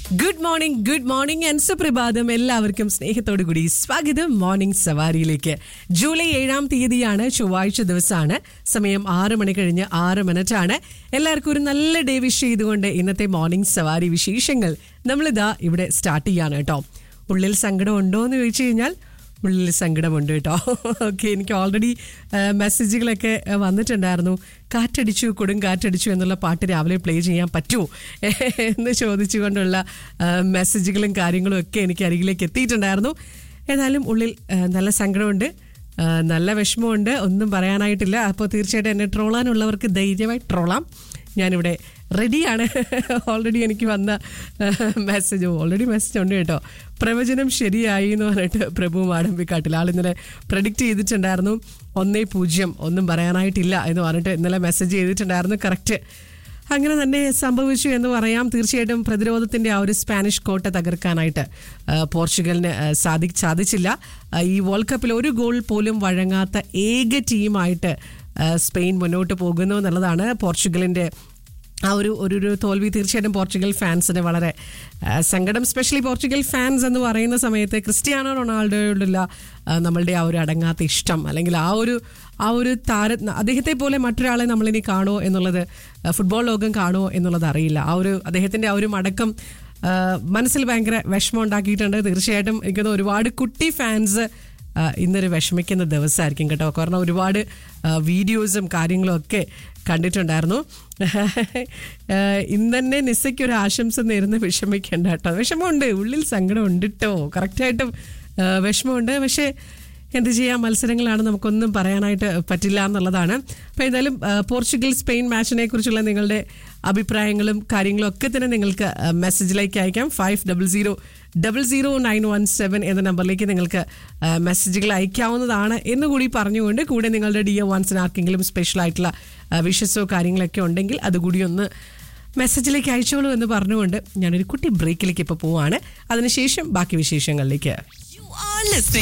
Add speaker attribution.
Speaker 1: good morning good morning and സുപ്രഭാതം എല്ലാവർക്കും സ്നേഹത്തോടു കൂടി സ്വാഗതം മോർണിംഗ് സവാരിയിലേക്ക് ജൂലൈ ഏഴാം തീയതിയാണ് ചൊവ്വാഴ്ച ദിവസമാണ് സമയം ആറ് മണി കഴിഞ്ഞ് ആറ് മിനിറ്റ് ആണ് എല്ലാവർക്കും ഒരു നല്ല ഡേ വിഷ് ചെയ്തുകൊണ്ട് ഇന്നത്തെ മോർണിംഗ് സവാരി വിശേഷങ്ങൾ നമ്മളിതാ ഇവിടെ സ്റ്റാർട്ട് ചെയ്യാണ് കേട്ടോ ഉള്ളിൽ സങ്കടം ഉണ്ടോ എന്ന് ചോദിച്ചു കഴിഞ്ഞാൽ ഉള്ളിൽ സങ്കടമുണ്ട് കേട്ടോ ഓക്കെ എനിക്ക് ഓൾറെഡി മെസ്സേജുകളൊക്കെ ഏഹ്, വന്നിട്ടുണ്ടായിരുന്നു കാറ്റടിച്ചു കൊടും കാറ്റടിച്ചു എന്നുള്ള പാട്ട് രാവിലെ പ്ലേ ചെയ്യാൻ പറ്റുമോ എന്ന് ചോദിച്ചുകൊണ്ടുള്ള ഏഹ്, മെസ്സേജുകളും കാര്യങ്ങളും ഒക്കെ എനിക്ക് അരികിലേക്ക് എത്തിയിട്ടുണ്ടായിരുന്നു ഏതായാലും ഉള്ളിൽ ഏഹ്, നല്ല സങ്കടമുണ്ട് ഏഹ്, നല്ല വിഷമമുണ്ട് ഒന്നും പറയാനായിട്ടില്ല അപ്പോൾ തീർച്ചയായിട്ടും എന്നെ ട്രോളാനുള്ളവർക്ക് ധൈര്യമായി ട്രോളാം ഞാനിവിടെ റെഡിയാണ് ഓൾറെഡി എനിക്ക് വന്ന മെസ്സേജ് ഓൾറെഡി മെസ്സേജ് ഉണ്ട് കേട്ടോ പ്രവചനം ശരിയായി എന്ന് പറഞ്ഞിട്ട് പ്രഭു മാടമ്പിക്കാട്ടിൽ ആൾ ഇന്നലെ പ്രഡിക്റ്റ് ചെയ്തിട്ടുണ്ടായിരുന്നു ഒന്നേ പൂജ്യം ഒന്നും പറയാനായിട്ടില്ല എന്ന് പറഞ്ഞിട്ട് ഇന്നലെ മെസ്സേജ് ചെയ്തിട്ടുണ്ടായിരുന്നു കറക്റ്റ് അങ്ങനെ തന്നെ സംഭവിച്ചു എന്ന് പറയാം തീർച്ചയായിട്ടും പ്രതിരോധത്തിന്റെ ആ ഒരു സ്പാനിഷ് കോട്ട തകർക്കാനായിട്ട് ആ, പോർച്ചുഗലിന് ആ, സാധി സാധിച്ചില്ല ആ, ഈ വേൾഡ് കപ്പിൽ ഒരു ഗോൾ പോലും വഴങ്ങാത്ത ഏക ടീമായിട്ട് ആ, സ്പെയിൻ മുന്നോട്ട് പോകുന്നു എന്നുള്ളതാണ് പോർച്ചുഗലിന്റെ ആ ഒരു ഒരു ഒരു തോൽവി തീർച്ചയായിട്ടും പോർച്ചുഗൽ ഫാൻസിന് വളരെ ആ, സങ്കടം സ്പെഷ്യലി പോർച്ചുഗൽ ഫാൻസ് എന്ന് പറയുന്ന സമയത്ത് ക്രിസ്ത്യാനോ റൊണാൾഡോയോടുള്ള ആ, നമ്മളുടെ ആ ഒരു അടങ്ങാത്ത ഇഷ്ടം അല്ലെങ്കിൽ ആ ഒരു ആ ഒരു താര അദ്ദേഹത്തെ പോലെ മറ്റൊരാളെ നമ്മളിനി കാണുമോ എന്നുള്ളത് ആ, ഫുട്ബോൾ ലോകം കാണുമോ എന്നുള്ളത് അറിയില്ല ആ ഒരു അദ്ദേഹത്തിന്റെ ആ ഒരു മടക്കം ആ, മനസ്സിൽ ഭയങ്കര വിഷമം ഉണ്ടാക്കിയിട്ടുണ്ട് തീർച്ചയായിട്ടും എനിക്ക് തോന്നുന്നു ഒരുപാട് കുട്ടി ഫാൻസ് ആ, ഇന്നൊരു വിഷമിക്കുന്ന ദിവസമായിരിക്കും കേട്ടോ കാരണം ഒരുപാട് ആ, വീഡിയോസും കാര്യങ്ങളും ഒക്കെ കണ്ടിട്ടുണ്ടായിരുന്നു ആ, ഇന്ന് തന്നെ നിസ്സയ്ക്ക് ഒരു ആശംസ നേരുന്ന വിഷമിക്കേണ്ട കേട്ടോ വിഷമമുണ്ട് ഉള്ളിൽ സങ്കടം ഉണ്ട് കേട്ടോ കറക്റ്റായിട്ടും ആ, വിഷമമുണ്ട് പക്ഷേ എന്ത് ചെയ്യാം മത്സരങ്ങളാണ് നമുക്കൊന്നും പറയാനായിട്ട് പറ്റില്ല എന്നുള്ളതാണ് അപ്പോൾ എന്തായാലും ആ, പോർച്ചുഗൽ സ്പെയിൻ മാച്ചിനെ കുറിച്ചുള്ള നിങ്ങളുടെ അഭിപ്രായങ്ങളും കാര്യങ്ങളും ഒക്കെ തന്നെ നിങ്ങൾക്ക് ആ, മെസ്സേജിലേക്ക് അയക്കാം five double zero double zero nine one seven എന്ന നമ്പറിലേക്ക് നിങ്ങൾക്ക് ആ, മെസ്സേജുകൾ അയക്കാവുന്നതാണ് എന്നുകൂടി പറഞ്ഞുകൊണ്ട് കൂടെ നിങ്ങളുടെ ഡി എ വൺസിന് ആർക്കെങ്കിലും സ്പെഷ്യൽ ആയിട്ടുള്ള വിഷസോ കാര്യങ്ങളൊക്കെ ഉണ്ടെങ്കിൽ അതുകൂടി ഒന്ന് മെസ്സേജിലേക്ക് അയച്ചോളൂ എന്ന് പറഞ്ഞുകൊണ്ട് ഞാനൊരു കുട്ടി ബ്രേക്കിലേക്ക് ഇപ്പോൾ പോവാണ് അതിനുശേഷം ബാക്കി വിശേഷങ്ങളിലേക്ക്
Speaker 2: You are listening